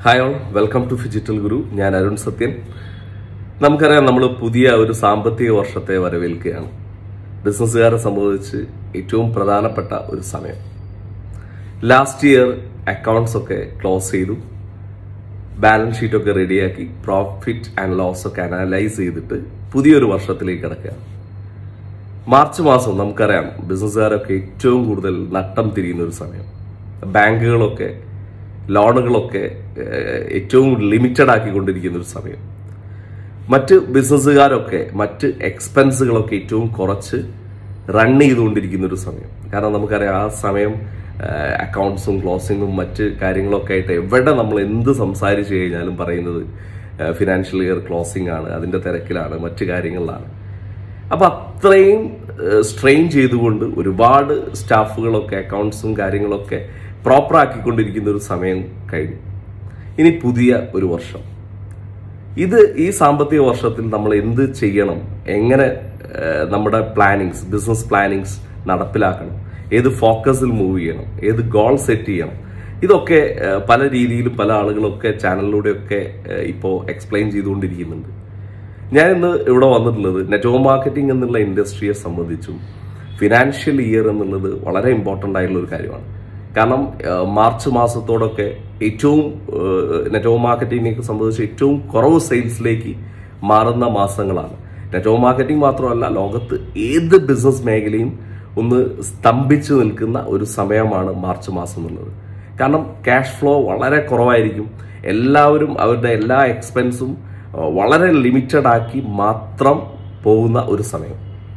hi all welcome to phygital Guru ഞാൻ അരുൺ സത്യൻ നമുക്കറിയാം നമ്മൾ പുതിയ ഒരു സാമ്പത്തിക വർഷത്തെ വരവേൽക്കുകയാണ് ബിസിനസ്സുകാരെ സംബന്ധിച്ച് ഏറ്റവും പ്രധാനപ്പെട്ട ഒരു സമയം ലാസ്റ്റ് ഇയർ അക്കൗണ്ട്സ് ഒക്കെ ക്ലോസ് ചെയ്തു ബാലൻസ് ഷീറ്റ് ഒക്കെ റെഡിയാക്കി പ്രോഫിറ്റ് ആൻഡ് ലോസ് ഒക്കെ അനലൈസ് ചെയ്തിട്ട് പുതിയൊരു വർഷത്തിലേക്ക് കിടക്കുകയാണ് മാർച്ച് മാസം നമുക്കറിയാം ബിസിനസ്സുകാരൊക്കെ ഏറ്റവും കൂടുതൽ നട്ടം തിരിയുന്ന ഒരു സമയം ബാങ്കുകളൊക്കെ ലോണുകളൊക്കെ ഏഹ്, ഏറ്റവും ലിമിറ്റഡ് ആക്കിക്കൊണ്ടിരിക്കുന്ന ഒരു സമയം മറ്റ് ബിസിനസ്സുകാരൊക്കെ മറ്റ് എക്സ്പെൻസുകളൊക്കെ ഏറ്റവും കുറച്ച് റൺ ചെയ്തുകൊണ്ടിരിക്കുന്ന ഒരു സമയം കാരണം നമുക്കറിയാം ആ സമയം അക്കൗണ്ട്സും ക്ലോസിങ്ങും മറ്റ് കാര്യങ്ങളൊക്കെ ആയിട്ട് എവിടെ നമ്മൾ എന്ത് സംസാരിച്ചു കഴിഞ്ഞാലും പറയുന്നത് ഫിനാൻഷ്യൽ ഇയർ ക്ലോസിംഗ് ആണ് അതിന്റെ തിരക്കിലാണ് മറ്റു കാര്യങ്ങളിലാണ് അപ്പൊ അത്രയും സ്ട്രെയിൻ ചെയ്തുകൊണ്ട് ഒരുപാട് സ്റ്റാഫുകളൊക്കെ അക്കൗണ്ട്സും കാര്യങ്ങളൊക്കെ പ്രോപ്പർ ആക്കിക്കൊണ്ടിരിക്കുന്ന ഒരു സമയം കഴിഞ്ഞു ഇനി പുതിയ ഒരു വർഷം ഇത് ഈ സാമ്പത്തിക വർഷത്തിൽ നമ്മൾ എന്ത് ചെയ്യണം എങ്ങനെ ഏഹ്, നമ്മുടെ പ്ലാനിങ്സ് ബിസിനസ് പ്ലാനിങ്സ് നടപ്പിലാക്കണം ഏത് ഫോക്കസിൽ മൂവ് ചെയ്യണം ഏത് ഗോൾ സെറ്റ് ചെയ്യണം ഇതൊക്കെ ഏഹ്, പല രീതിയിലും പല ആളുകളൊക്കെ ചാനലിലൂടെയൊക്കെ ഏഹ്, ഇപ്പോൾ എക്സ്പ്ലെയിൻ ചെയ്തുകൊണ്ടിരിക്കുന്നുണ്ട് ഞാൻ ഇന്ന് ഇവിടെ വന്നിട്ടുള്ളത് നെറ്റ്വർക്ക് മാർക്കറ്റിംഗ് എന്നുള്ള ഇൻഡസ്ട്രിയെ സംബന്ധിച്ചും ഫിനാൻഷ്യൽ ഇയർ എന്നുള്ളത് വളരെ ഇമ്പോർട്ടൻ്റ് ആയിട്ടുള്ള ഒരു കാര്യമാണ് കാരണം ഏഹ്, മാർച്ച് മാസത്തോടൊക്കെ ഏറ്റവും നെറ്റ്വർക്ക് മാർക്കറ്റിംഗിനെ സംബന്ധിച്ച് ഏറ്റവും കുറവ് സെയിൽസിലേക്ക് മാറുന്ന മാസങ്ങളാണ് നെറ്റ്വർക്ക് മാർക്കറ്റിംഗ് മാത്രമല്ല ലോകത്ത് ഏത് ബിസിനസ് മേഖലയും ഒന്ന് സ്തംഭിച്ചു നിൽക്കുന്ന ഒരു സമയമാണ് മാർച്ച് മാസം എന്നുള്ളത് കാരണം ക്യാഷ് ഫ്ലോ വളരെ കുറവായിരിക്കും എല്ലാവരും അവരുടെ എല്ലാ എക്സ്പെൻസും ഏഹ്, വളരെ ലിമിറ്റഡ് ആക്കി മാത്രം പോകുന്ന ഒരു സമയം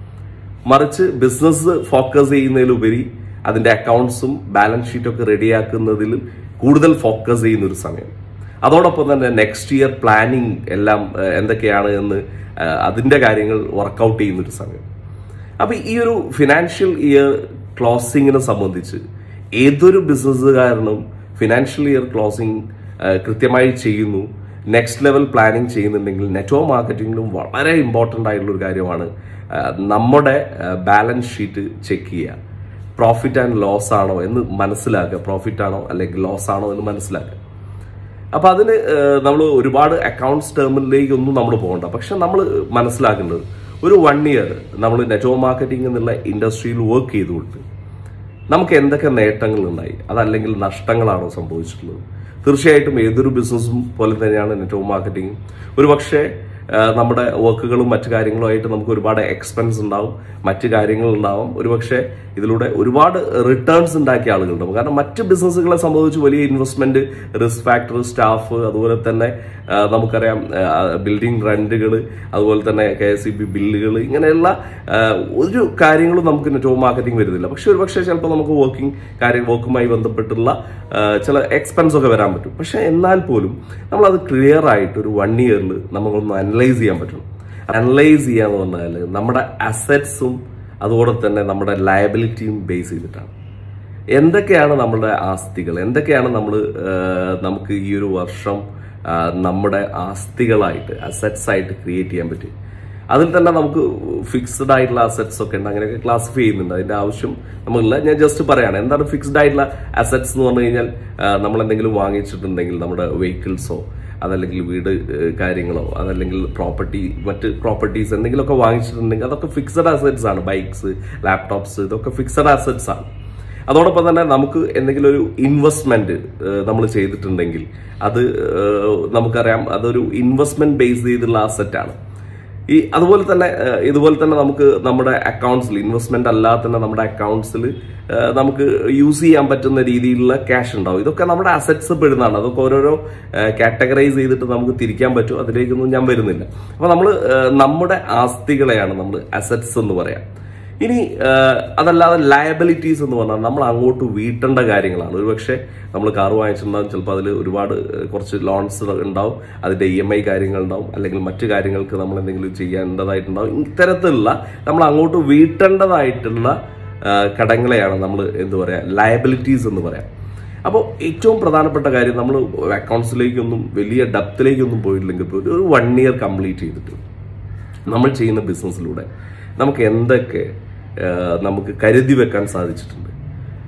മറിച്ച് ബിസിനസ് ഫോക്കസ് ചെയ്യുന്നതിലുപരി അതിന്റെ അക്കൗണ്ട്സും ബാലൻസ് ഷീറ്റും ഒക്കെ റെഡിയാക്കുന്നതിൽ കൂടുതൽ ഫോക്കസ് ചെയ്യുന്ന ഒരു സമയം അതോടൊപ്പം തന്നെ നെക്സ്റ്റ് ഇയർ പ്ലാനിങ് എല്ലാം ഏഹ്, എന്തൊക്കെയാണ് എന്ന് ഏഹ്, അതിന്റെ കാര്യങ്ങൾ വർക്കൗട്ട് ചെയ്യുന്ന ഒരു സമയം അപ്പൊ ഈ ഒരു ഫിനാൻഷ്യൽ ഇയർ ക്ലോസിങ്ങിനെ സംബന്ധിച്ച് ഏതൊരു ബിസിനസ്സുകാരനും ഫിനാൻഷ്യൽ ഇയർ ക്ലോസിംഗ് കൃത്യമായി ചെയ്യുന്നു നെക്സ്റ്റ് ലെവൽ പ്ലാനിങ് ചെയ്യുന്നുണ്ടെങ്കിൽ നെറ്റ്വർക്ക് മാർക്കറ്റിംഗിലും വളരെ ഇമ്പോർട്ടൻ്റ് ആയിട്ടുള്ള ഒരു കാര്യമാണ് ആ, നമ്മുടെ ബാലൻസ് ഷീറ്റ് ചെക്ക് ചെയ്യുക പ്രോഫിറ്റ് ആൻഡ് ലോസ് ആണോ എന്ന് മനസ്സിലാക്കുക പ്രോഫിറ്റ് ആണോ അല്ലെങ്കിൽ ലോസ് ആണോ എന്ന് മനസ്സിലാക്കുക അപ്പൊ അതിന് നമ്മൾ ഒരുപാട് അക്കൗണ്ട്സ് ടേമിലേക്ക് ഒന്നും നമ്മൾ പോകണ്ട പക്ഷെ നമ്മൾ മനസ്സിലാക്കേണ്ടത് ഒരു വൺ ഇയർ നമ്മൾ നെറ്റ്വർക്ക് മാർക്കറ്റിംഗ് എന്നുള്ള ഇൻഡസ്ട്രിയിൽ വർക്ക് ചെയ്തുകൊണ്ട് നമുക്ക് എന്തൊക്കെ നേട്ടങ്ങൾ ഉണ്ടായി അതല്ലെങ്കിൽ നഷ്ടങ്ങളാണോ സംഭവിച്ചിട്ടുള്ളത് തീർച്ചയായിട്ടും ഏതൊരു ബിസിനസ്സും പോലെ തന്നെയാണ് നെറ്റ്വർക്ക് മാർക്കറ്റിംഗ് ഒരു പക്ഷേ ആ, നമ്മുടെ വർക്കുകളും മറ്റു കാര്യങ്ങളുമായിട്ട് നമുക്ക് ഒരുപാട് എക്സ്പെൻസ് ഉണ്ടാവും മറ്റു കാര്യങ്ങൾ ഉണ്ടാവും ഒരുപക്ഷെ ഇതിലൂടെ ഒരുപാട് റിട്ടേൺസ് ഉണ്ടാക്കിയ ആളുകളുണ്ടാവും കാരണം മറ്റ് ബിസിനസ്സുകളെ സംബന്ധിച്ച് വലിയ ഇൻവെസ്റ്റ്മെന്റ് റിസ്ക് ഫാക്ടർ സ്റ്റാഫ് അതുപോലെ തന്നെ ആ, നമുക്കറിയാം ബിൽഡിംഗ് റെന്റുകൾ അതുപോലെ തന്നെ കെ എസ് ഇ ബി ബില്ലുകൾ ഇങ്ങനെയുള്ള ആ, ഒരു കാര്യങ്ങളും നമുക്ക് നെറ്റ്വർക്ക് മാർക്കറ്റിംഗ് വരുന്നില്ല പക്ഷെ ഒരു പക്ഷേ ചിലപ്പോൾ നമുക്ക് വർക്കിംഗ് കാര്യം വർക്കുമായി ബന്ധപ്പെട്ടുള്ള ആ, ചില എക്സ്പെൻസ് ഒക്കെ വരാൻ പറ്റും പക്ഷെ എന്നാൽ പോലും നമ്മളത് ക്ലിയർ ആയിട്ട് ഒരു വൺ ഇയറിൽ നമുക്കൊന്ന് അനലൈസ് ചെയ്യാൻ പറ്റണം അനലൈസ് ചെയ്യാന്ന് പറഞ്ഞാൽ നമ്മുടെ അസറ്റ്സും അതുപോലെ തന്നെ നമ്മുടെ ലയബിലിറ്റിയും ബേസ് ചെയ്തിട്ടാണ് എന്തൊക്കെയാണ് നമ്മുടെ ആസ്തികൾ എന്തൊക്കെയാണ് നമ്മൾ നമുക്ക് ഈ ഒരു വർഷം ആ, നമ്മുടെ ആസ്തികളായിട്ട് അസറ്റ്സ് ആയിട്ട് ക്രിയേറ്റ് ചെയ്യാൻ പറ്റും അതിൽ തന്നെ നമുക്ക് ഫിക്സ്ഡ് ആയിട്ടുള്ള അസറ്റ്സ് ഒക്കെ ഉണ്ട് അങ്ങനെയൊക്കെ ക്ലാസിഫൈ ചെയ്യുന്നുണ്ട് അതിന്റെ ആവശ്യം നമുക്കില്ല ഞാൻ ജസ്റ്റ് പറയാണ് എന്താണ് ഫിക്സ്ഡ് ആയിട്ടുള്ള അസറ്റ്സ് എന്ന് പറഞ്ഞു കഴിഞ്ഞാൽ ആ, നമ്മൾ എന്തെങ്കിലും വാങ്ങിച്ചിട്ടുണ്ടെങ്കിൽ നമ്മുടെ വെഹിക്കിൾസോ അതല്ലെങ്കിൽ വീട് ഏഹ്, കാര്യങ്ങളോ അതല്ലെങ്കിൽ പ്രോപ്പർട്ടി മറ്റ് പ്രോപ്പർട്ടീസ് എന്തെങ്കിലുമൊക്കെ വാങ്ങിച്ചിട്ടുണ്ടെങ്കിൽ അതൊക്കെ ഫിക്സഡ് അസറ്റ്സ് ആണ് ബൈക്സ് ലാപ്ടോപ്സ് ഇതൊക്കെ ഫിക്സഡ് അസറ്റ്സ് ആണ് അതോടൊപ്പം തന്നെ നമുക്ക് എന്തെങ്കിലും ഒരു ഇൻവെസ്റ്റ്മെന്റ് നമ്മൾ ചെയ്തിട്ടുണ്ടെങ്കിൽ അത് ഏഹ്, നമുക്കറിയാം അതൊരു ഇൻവെസ്റ്റ്മെന്റ് ബേസ് ചെയ്തുള്ള അസറ്റ് ആണ് ഈ അതുപോലെ തന്നെ ഏഹ്, ഇതുപോലെ തന്നെ നമുക്ക് നമ്മുടെ അക്കൗണ്ട്സിൽ ഇൻവെസ്റ്റ്മെന്റ് അല്ലാതെ തന്നെ നമ്മുടെ അക്കൗണ്ട്സിൽ നമുക്ക് യൂസ് ചെയ്യാൻ പറ്റുന്ന രീതിയിലുള്ള ക്യാഷ് ഉണ്ടാവും ഇതൊക്കെ നമ്മുടെ അസറ്റ്സ് പെടുന്നതാണ് അതൊക്കെ ഓരോരോ കാറ്റഗറൈസ് ചെയ്തിട്ട് നമുക്ക് തിരിക്കാൻ പറ്റും അതിലേക്കൊന്നും ഞാൻ വരുന്നില്ല അപ്പൊ നമ്മൾ നമ്മുടെ ആസ്തികളെയാണ് നമ്മൾ അസറ്റ്സ് എന്ന് പറയാം ഇനി ആ, അതല്ലാതെ ലയബിലിറ്റീസ് എന്ന് പറഞ്ഞാൽ നമ്മൾ അങ്ങോട്ട് വീട്ടേണ്ട കാര്യങ്ങളാണ് ഒരുപക്ഷെ നമ്മൾ കാർ വാങ്ങിച്ചിട്ടുണ്ടാവും ചിലപ്പോൾ അതിൽ ഒരുപാട് ഏ, കുറച്ച് ലോൺസ് ഉണ്ടാവും അതിന്റെ ഇ എം ഐ കാര്യങ്ങൾ ഉണ്ടാവും അല്ലെങ്കിൽ മറ്റു കാര്യങ്ങൾക്ക് നമ്മൾ എന്തെങ്കിലും ചെയ്യേണ്ടതായിട്ടുണ്ടാവും ഇത്തരത്തിലുള്ള നമ്മൾ അങ്ങോട്ട് വീട്ടേണ്ടതായിട്ടുള്ള ആ, കടങ്ങളെയാണ് നമ്മൾ എന്ത് പറയാ ലയബിലിറ്റീസ് എന്ന് പറയാം അപ്പോൾ ഏറ്റവും പ്രധാനപ്പെട്ട കാര്യം നമ്മൾ അക്കൗണ്ട്സിലേക്കൊന്നും വലിയ ഡെപ്തിലേക്കൊന്നും പോയിട്ടില്ലെങ്കിൽ പോലും ഒരു വൺ ഇയർ കംപ്ലീറ്റ് ചെയ്തിട്ട് നമ്മൾ ചെയ്യുന്ന ബിസിനസ്സിലൂടെ നമുക്ക് എന്തൊക്കെ ആ, നമുക്ക് കരുതി വെക്കാൻ സാധിച്ചിട്ടുണ്ട്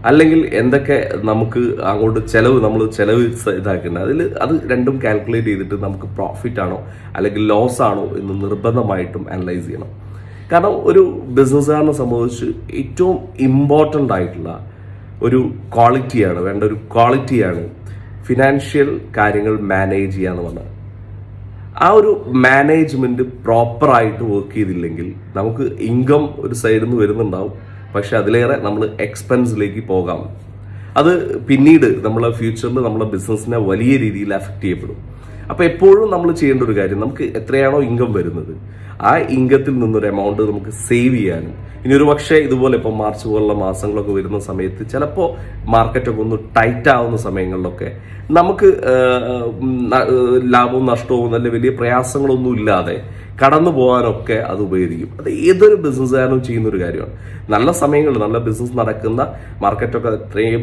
അല്ലെങ്കിൽ എന്തൊക്കെ നമുക്ക് അങ്ങോട്ട് ചെലവ് നമ്മൾ ചെലവ് സ- ഇതാക്കേണ്ടത് അതിൽ അത് രണ്ടും കാൽക്കുലേറ്റ് ചെയ്തിട്ട് നമുക്ക് പ്രോഫിറ്റ് ആണോ അല്ലെങ്കിൽ ലോസ് ആണോ എന്ന് നിർബന്ധമായിട്ടും അനലൈസ് ചെയ്യണം കാരണം ഒരു ബിസിനസ്സുകാരനെ സംബന്ധിച്ച് ഏറ്റവും ഇമ്പോർട്ടൻ്റ് ആയിട്ടുള്ള ഒരു ക്വാളിറ്റിയാണ് വേണ്ട ഒരു ക്വാളിറ്റിയാണ് ഫിനാൻഷ്യൽ കാര്യങ്ങൾ മാനേജ് ചെയ്യാന്ന് പറഞ്ഞത് ആ ഒരു മാനേജ്മെന്റ് പ്രോപ്പറായിട്ട് വർക്ക് ചെയ്തില്ലെങ്കിൽ നമുക്ക് ഇൻകം ഒരു സൈഡിൽ നിന്ന് വരുന്നുണ്ടാവും പക്ഷെ അതിലേറെ നമ്മൾ എക്സ്പെൻസിലേക്ക് പോകാം അത് പിന്നീട് നമ്മളെ ഫ്യൂച്ചറിൽ നമ്മളെ ബിസിനസ്സിനെ വലിയ രീതിയിൽ അഫക്റ്റ് ചെയ്യപ്പെടും അപ്പൊ എപ്പോഴും നമ്മൾ ചെയ്യേണ്ട ഒരു കാര്യം നമുക്ക് എത്രയാണോ ഇൻകം വരുന്നത് ആ ഇൻകത്തിൽ നിന്നൊരു എമൗണ്ട് നമുക്ക് സേവ് ചെയ്യാനും ഇനി ഒരു പക്ഷേ ഇതുപോലെ ഇപ്പം മാർച്ച് പോലുള്ള മാസങ്ങളൊക്കെ വരുന്ന സമയത്ത് ചിലപ്പോൾ മാർക്കറ്റൊക്കെ ഒന്ന് ടൈറ്റ് ആവുന്ന സമയങ്ങളിലൊക്കെ നമുക്ക് ആഹ്, ഉം, ന- ഏഹ്, ലാഭവും നഷ്ടവും നല്ല വലിയ പ്രയാസങ്ങളൊന്നും ഇല്ലാതെ കടന്നു പോകാനൊക്കെ അത് ഉപകരിക്കും അത് ഏതൊരു ബിസിനസ്സുകാരനും ചെയ്യുന്ന ഒരു കാര്യമാണ് നല്ല സമയങ്ങൾ നല്ല ബിസിനസ് നടക്കുന്ന മാർക്കറ്റൊക്കെ അത്രയും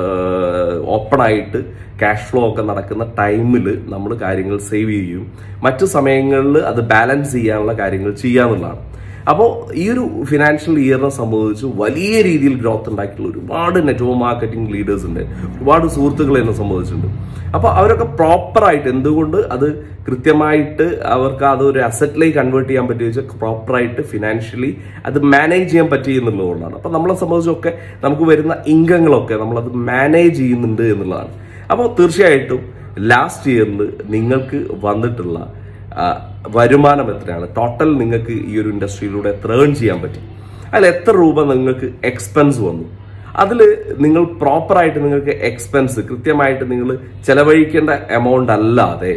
ഓപ്പൺ ആയിട്ട് ക്യാഷ് ഫ്ലോ ഒക്കെ നടക്കുന്ന ടൈമിൽ നമ്മൾ കാര്യങ്ങൾ സേവ് ചെയ്യും മറ്റു സമയങ്ങളിൽ അത് ബാലൻസ് ചെയ്യാനുള്ള കാര്യങ്ങൾ ചെയ്യാന്നുള്ളതാണ് അപ്പോൾ ഈ ഒരു ഫിനാൻഷ്യൽ ഇയറിനെ സംബന്ധിച്ച് വലിയ രീതിയിൽ ഗ്രോത്ത് ഉണ്ടാക്കിയിട്ടുള്ള ഒരുപാട് നെറ്റ്വർക്ക് മാർക്കറ്റിംഗ് ലീഡേഴ്സ് ഉണ്ട് ഒരുപാട് സുഹൃത്തുക്കൾ എന്നെ സംബന്ധിച്ചിട്ടുണ്ട് അപ്പോൾ അവരൊക്കെ പ്രോപ്പറായിട്ട് എന്തുകൊണ്ട് അത് കൃത്യമായിട്ട് അവർക്ക് അത് ഒരു അസറ്റിലേക്ക് കൺവേർട്ട് ചെയ്യാൻ പറ്റിയ വെച്ചാൽ പ്രോപ്പറായിട്ട് ഫിനാൻഷ്യലി അത് മാനേജ് ചെയ്യാൻ പറ്റി എന്നുള്ളതുകൊണ്ടാണ് അപ്പോൾ നമ്മളെ സംബന്ധിച്ചൊക്കെ നമുക്ക് വരുന്ന ഇൻകങ്ങളൊക്കെ നമ്മളത് മാനേജ് ചെയ്യുന്നുണ്ട് എന്നുള്ളതാണ് അപ്പോൾ തീർച്ചയായിട്ടും ലാസ്റ്റ് ഇയറിൽ നിങ്ങൾക്ക് വന്നിട്ടുള്ള ആ, വരുമാനം എത്രയാണ് ടോട്ടൽ നിങ്ങൾക്ക് ഈ ഒരു ഇൻഡസ്ട്രിയിലൂടെ എത്ര ഏൺ ചെയ്യാൻ പറ്റും അതിൽ എത്ര രൂപ നിങ്ങൾക്ക് എക്സ്പെൻസ് വന്നു അതിൽ നിങ്ങൾ പ്രോപ്പറായിട്ട് നിങ്ങൾക്ക് എക്സ്പെൻസ് കൃത്യമായിട്ട് നിങ്ങൾ ചെലവഴിക്കേണ്ട എമൗണ്ട് അല്ലാതെ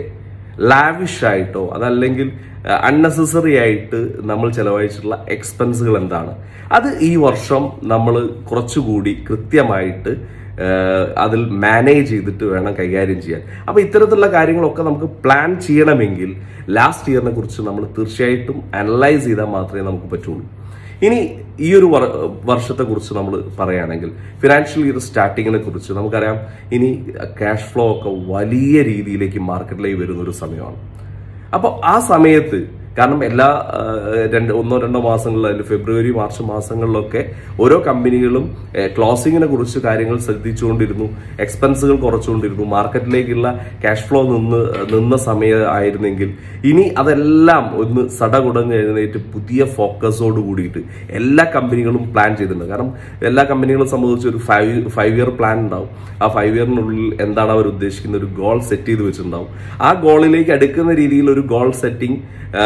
ലാവിഷ് ആയിട്ടോ അതല്ലെങ്കിൽ അൺനെസസറി ആയിട്ട് നമ്മൾ ചെലവഴിച്ചിട്ടുള്ള എക്സ്പെൻസുകൾ എന്താണ് അത് ഈ വർഷം നമ്മൾ കുറച്ചുകൂടി കൃത്യമായിട്ട് ഏഹ് അതിൽ മാനേജ് ചെയ്തിട്ട് വേണം കൈകാര്യം ചെയ്യാൻ അപ്പോൾ ഇത്തരത്തിലുള്ള കാര്യങ്ങളൊക്കെ നമുക്ക് പ്ലാൻ ചെയ്യണമെങ്കിൽ ലാസ്റ്റ് ഇയറിനെ കുറിച്ച് നമ്മൾ തീർച്ചയായിട്ടും അനലൈസ് ചെയ്താൽ മാത്രമേ നമുക്ക് പറ്റുള്ളൂ ഇനി ഈ ഒരു വർ- വർഷത്തെ കുറിച്ച് നമ്മൾ പറയുകയാണെങ്കിൽ ഫിനാൻഷ്യൽ ഇയർ സ്റ്റാർട്ടിങ്ങിനെ കുറിച്ച് നമുക്കറിയാം ഇനി ക്യാഷ് ഫ്ലോ ഒക്കെ വലിയ രീതിയിലേക്ക് മാർക്കറ്റിലേക്ക് വരുന്ന ഒരു സമയമാണ് അപ്പോൾ ആ സമയത്ത് കാരണം എല്ലാ ആ, രണ്ട് ഒന്നോ രണ്ടോ മാസങ്ങളിൽ അതിൽ ഫെബ്രുവരി മാർച്ച് മാസങ്ങളിലൊക്കെ ഓരോ കമ്പനികളും ക്ലോസിങ്ങിനെ കുറിച്ച് കാര്യങ്ങൾ ശ്രദ്ധിച്ചുകൊണ്ടിരുന്നു എക്സ്പെൻസുകൾ കുറച്ചുകൊണ്ടിരുന്നു മാർക്കറ്റിലേക്കുള്ള ക്യാഷ് ഫ്ലോ നിന്ന് നിന്ന സമയം ആയിരുന്നെങ്കിൽ ഇനി അതെല്ലാം ഒന്ന് സടകുടഞ്ഞ് എഴുന്നേറ്റ് പുതിയ ഫോക്കസോട് കൂടിയിട്ട് എല്ലാ കമ്പനികളും പ്ലാൻ ചെയ്തിട്ടുണ്ട് കാരണം എല്ലാ കമ്പനികളും സംബന്ധിച്ച് ഒരു ഫൈവ് ഫൈവ് ഇയർ പ്ലാൻ ഉണ്ടാവും ആ ഫൈവ് ഇയറിനുള്ളിൽ എന്താണ് അവർ ഉദ്ദേശിക്കുന്ന ഒരു ഗോൾ സെറ്റ് ചെയ്ത് വെച്ചിട്ടുണ്ടാവും ആ ഗോളിലേക്ക് അടുക്കുന്ന രീതിയിൽ ഒരു ഗോൾ സെറ്റിംഗ്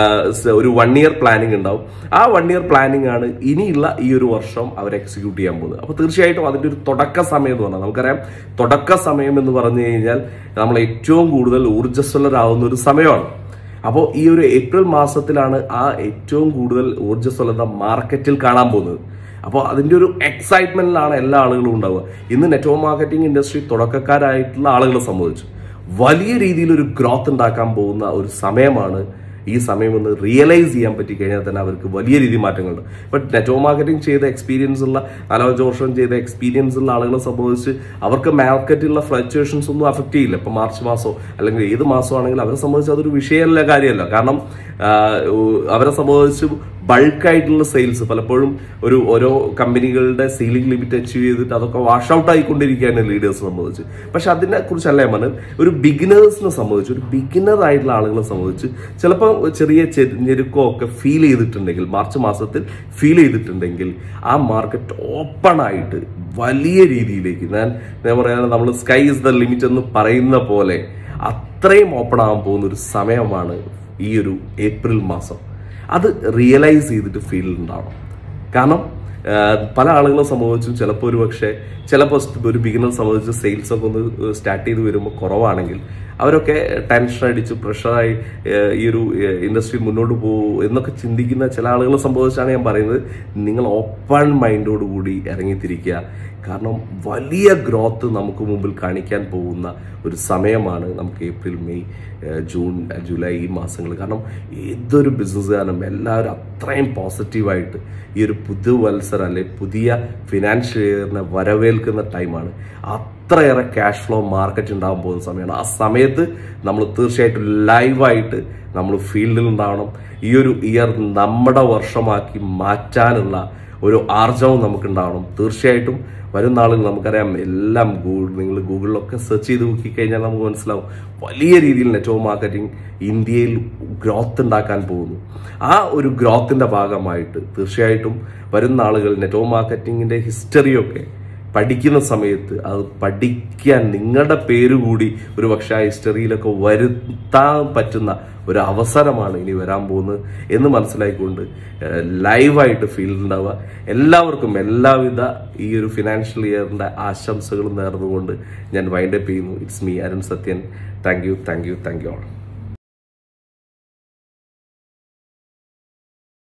ഒരു വൺ ഇയർ പ്ലാനിങ് ഉണ്ടാവും ആ വൺ ഇയർ പ്ലാനിങ് ആണ് ഇനിയുള്ള ഈ ഒരു വർഷം അവർ എക്സിക്യൂട്ട് ചെയ്യാൻ പോകുന്നത് അപ്പോൾ തീർച്ചയായിട്ടും അതിന്റെ ഒരു തുടക്ക സമയം എന്ന് പറഞ്ഞാൽ നമുക്കറിയാം തുടക്ക സമയം എന്ന് പറഞ്ഞു കഴിഞ്ഞാൽ നമ്മൾ ഏറ്റവും കൂടുതൽ ഊർജ്ജസ്വലരാകുന്ന ഒരു സമയമാണ് അപ്പോൾ ഈ ഒരു ഏപ്രിൽ മാസത്തിലാണ് ആ ഏറ്റവും കൂടുതൽ ഊർജ്ജസ്വലത മാർക്കറ്റിൽ കാണാൻ പോകുന്നത് അപ്പോൾ അതിന്റെ ഒരു എക്സൈറ്റ്മെന്റിലാണ് എല്ലാ ആളുകളും ഉണ്ടാവുക ഇന്ന് നെറ്റ്വർക്ക് മാർക്കറ്റിംഗ് ഇൻഡസ്ട്രി തുടക്കക്കാരായിട്ടുള്ള ആളുകളെ സംബന്ധിച്ചു വലിയ രീതിയിൽ ഒരു ഗ്രോത്ത് ഉണ്ടാക്കാൻ പോകുന്ന ഒരു സമയമാണ് ഈ സമയം ഒന്ന് റിയലൈസ് ചെയ്യാൻ പറ്റി കഴിഞ്ഞാൽ തന്നെ അവർക്ക് വലിയ രീതിയിൽ മാറ്റങ്ങളുണ്ട് ബട്ട് നെറ്റ്വർക്ക് മാർക്കറ്റിംഗ് ചെയ്ത എക്സ്പീരിയൻസ് ഉള്ള നാലഞ്ച് വർഷം ചെയ്ത എക്സ്പീരിയൻസ് ഉള്ള ആളുകളെ സംബന്ധിച്ച് അവർക്ക് മാർക്കറ്റിലുള്ള ഫ്ലക്ച്വേഷൻസ് ഒന്നും അഫക്റ്റ് ചെയ്യില്ല ഇപ്പൊ മാർച്ച് മാസമോ അല്ലെങ്കിൽ ഏത് മാസമാണെങ്കിലും അവരെ സംബന്ധിച്ച് അതൊരു വിഷയമല്ല കാര്യമല്ല കാരണം ആ, അവരെ സംബന്ധിച്ച് ബൾക്കായിട്ടുള്ള സെയിൽസ് പലപ്പോഴും ഒരു ഓരോ കമ്പനികളുടെ സീലിംഗ് ലിമിറ്റ് അച്ചീവ് ചെയ്തിട്ട് അതൊക്കെ വാഷ് ഔട്ട് ആയിക്കൊണ്ടിരിക്കുകയാണ് ലീഡേഴ്സ് സംബന്ധിച്ച് പക്ഷെ അതിനെ കുറിച്ചല്ല ഞാൻ പറഞ്ഞത് ഒരു ബിഗിനേഴ്സിനെ സംബന്ധിച്ച് ഒരു ബിഗിനർ ആയിട്ടുള്ള ആളുകളെ സംബന്ധിച്ച് ചിലപ്പോൾ ചെറിയ ചെ- ഞെരുക്കോ ഒക്കെ ഫീൽ ചെയ്തിട്ടുണ്ടെങ്കിൽ മാർച്ച് മാസത്തിൽ ഫീൽ ചെയ്തിട്ടുണ്ടെങ്കിൽ ആ മാർക്കറ്റ് ഓപ്പൺ ആയിട്ട് വലിയ രീതിയിലേക്ക് ഞാൻ ഞാൻ പറയാൻ നമ്മൾ സ്കൈ ഇസ് ദ ലിമിറ്റ് എന്ന് പറയുന്ന പോലെ അത്രയും ഓപ്പൺ ആകാൻ പോകുന്ന ഒരു സമയമാണ് ഈ ഒരു ഏപ്രിൽ മാസം അത് റിയലൈസ് ചെയ്തിട്ട് ഫീൽ ഉണ്ടാവണം കാരണം ആ, പല ആളുകളെ സംബന്ധിച്ചും ചിലപ്പോൾ ഒരു പക്ഷേ ചിലപ്പോൾ ഒരു ബിഗിനർ സംബന്ധിച്ച് സെയിൽസ് ഒക്കെ ഒന്ന് സ്റ്റാർട്ട് ചെയ്ത് വരുമ്പോൾ കുറവാണെങ്കിൽ അവരൊക്കെ ടെൻഷൻ അടിച്ച് പ്രഷറായി ഈ ഒരു ഇൻഡസ്ട്രി മുന്നോട്ട് പോകും എന്നൊക്കെ ചിന്തിക്കുന്ന ചില ആളുകളെ സംബന്ധിച്ചാണ് ഞാൻ പറയുന്നത് നിങ്ങൾ ഓപ്പൺ മൈൻഡോട് കൂടി ഇറങ്ങിത്തിരിക്കുക കാരണം വലിയ ഗ്രോത്ത് നമുക്ക് മുമ്പിൽ കാണിക്കാൻ പോകുന്ന ഒരു സമയമാണ് നമുക്ക് ഏപ്രിൽ മെയ് ഏഹ് ജൂൺ ജൂലൈ ഈ മാസങ്ങൾ കാരണം ഏതൊരു ബിസിനസ്സുകാരനും എല്ലാവരും അത്രയും പോസിറ്റീവായിട്ട് ഈ ഒരു പുതുവത്സരം അല്ലെ പുതിയ ഫിനാൻഷ്യൽ ഇയറിനെ വരവേൽക്കുന്ന ടൈമാണ് അത്രയേറെ ക്യാഷ് ഫ്ലോ മാർക്കറ്റ് ഉണ്ടാകാൻ പോകുന്ന സമയമാണ് ആ സമയത്ത് നമ്മൾ തീർച്ചയായിട്ടും ലൈവായിട്ട് നമ്മൾ ഫീൽഡിൽ ഉണ്ടാവണം ഈ ഒരു ഇയർ നമ്മുടെ വർഷമാക്കി മാറ്റാനുള്ള ഒരു ആർജവം നമുക്ക് ഉണ്ടാവണം തീർച്ചയായിട്ടും വരും നാളുകൾ നമുക്കറിയാം എല്ലാം ഗൂഗിൾ നിങ്ങൾ ഗൂഗിളിലൊക്കെ സെർച്ച് ചെയ്ത് നോക്കിക്കഴിഞ്ഞാൽ നമുക്ക് മനസ്സിലാവും വലിയ രീതിയിൽ നെറ്റ്വർക്ക് മാർക്കറ്റിംഗ് ഇന്ത്യയിൽ ഗ്രോത്ത് ഉണ്ടാക്കാൻ പോകുന്നു ആ ഒരു ഗ്രോത്തിന്റെ ഭാഗമായിട്ട് തീർച്ചയായിട്ടും വരും നാളുകൾ നെറ്റ്വർക്ക് മാർക്കറ്റിംഗിന്റെ ഹിസ്റ്ററിയൊക്കെ പഠിക്കുന്ന സമയത്ത് അത് പഠിക്കാൻ നിങ്ങളുടെ പേര് കൂടി ഒരു പക്ഷേ ആ ഹിസ്റ്ററിയിലൊക്കെ വരുത്താൻ പറ്റുന്ന ഒരു അവസരമാണ് ഇനി വരാൻ പോകുന്നത് എന്ന് മനസ്സിലാക്കിക്കൊണ്ട് ലൈവായിട്ട് ഫീൽഡ് ഉണ്ടാവുക എല്ലാവർക്കും എല്ലാവിധ ഈ ഒരു ഫിനാൻഷ്യൽ ഇയറിന്റെ ആശംസകളും നേർന്നുകൊണ്ട് ഞാൻ വൈൻഡപ്പ് ചെയ്യുന്നു it's me Arun Sathyan thank you thank you thank you all